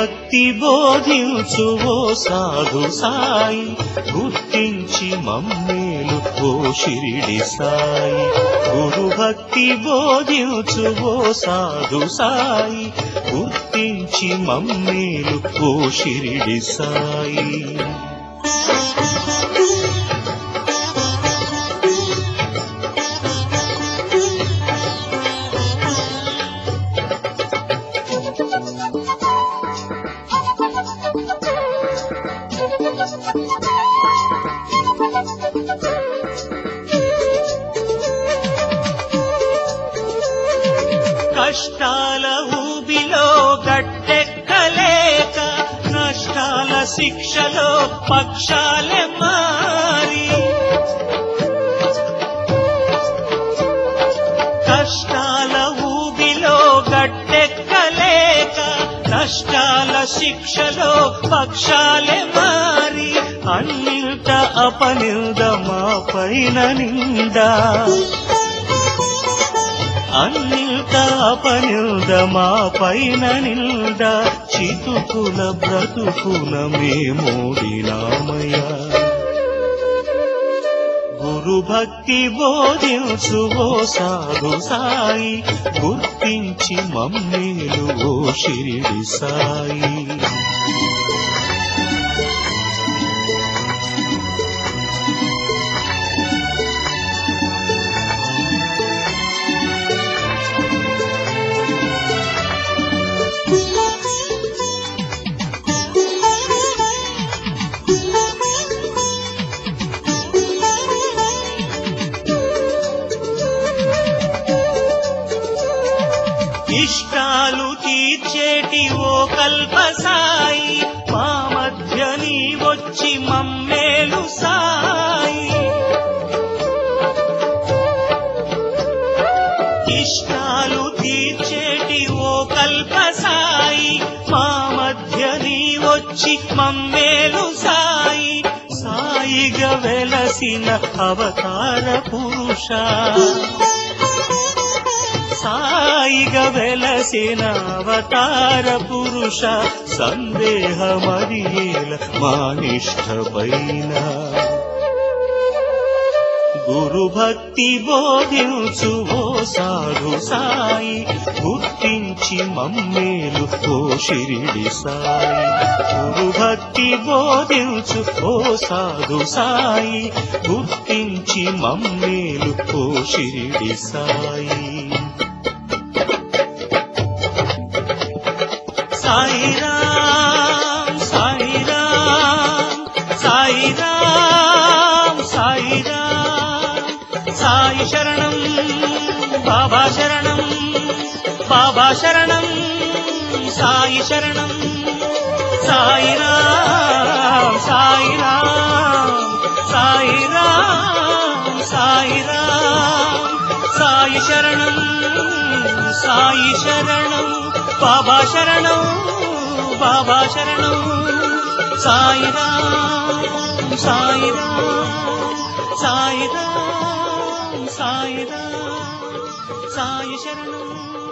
భక్తి బోధించు ఓ సాధు సాయి గుర్తించి మమ్మేలు ఓ షిరిడి సాయి గురు భక్తి బోధించు ఓ సాధు సాయి గుర్తించి మమ్మేలు ఓ షిరిడి సాయి కష్టాల ఊబిలో గట్టెక్కలేక నష్టాల శిక్షలో పక్షాలే మారి కష్టాల ఊబిలో గట్టెక్కలేక నష్టాల శిక్షలో పక్షాలే మారి అన్నింట అపనింద మా పైన నిండా అన్నింట అపనింద మా పైన నింద చితుకుల బ్రతుకుల మేమోడినామయ్యా గురు భక్తి బోధించు ఓ సాధు సాయి గుర్తించి మమ్మేలు ఓ షిరిడి సాయి ఇష్టాలు తీర్చేటి ఓ కల్ప సాయి మా మధ్య నీ వచ్చి మమ్మేలు సాయి ఇష్టాలు తీర్చేటి ఓ కల్ప సాయి మా మధ్య నీ వచ్చి మమ్మేలు సాయి సాయిగా వెలసిన అవతార పురుష సాయిగా వెలసిన అవతార పురుష సందేహమరియేల మా నిష్ఠపైన గురు భక్తి బోధించు ఓ సాధు సాయి గుర్తించి మమ్మేలు ఓ షిరిడి సాయి గురు భక్తి బోధించు ఓ సాధు సాయి గుర్తించి మమ్మేలు ఓ షిరిడి సాయి సాయిరాం సాయిరాం సాయిరాం సాయిరాం సాయి శరణం బాబా శరణం బాబా శరణం సాయి శరణం సాయిరాం సాయిరాం సాయిరాం సాయిరాం సాయి శరణం సాయి శరణం బాబా శరణం బాబా శరణం సాయిరాం సాయిరాం సాయిరాం సాయిరాం సాయి శరణం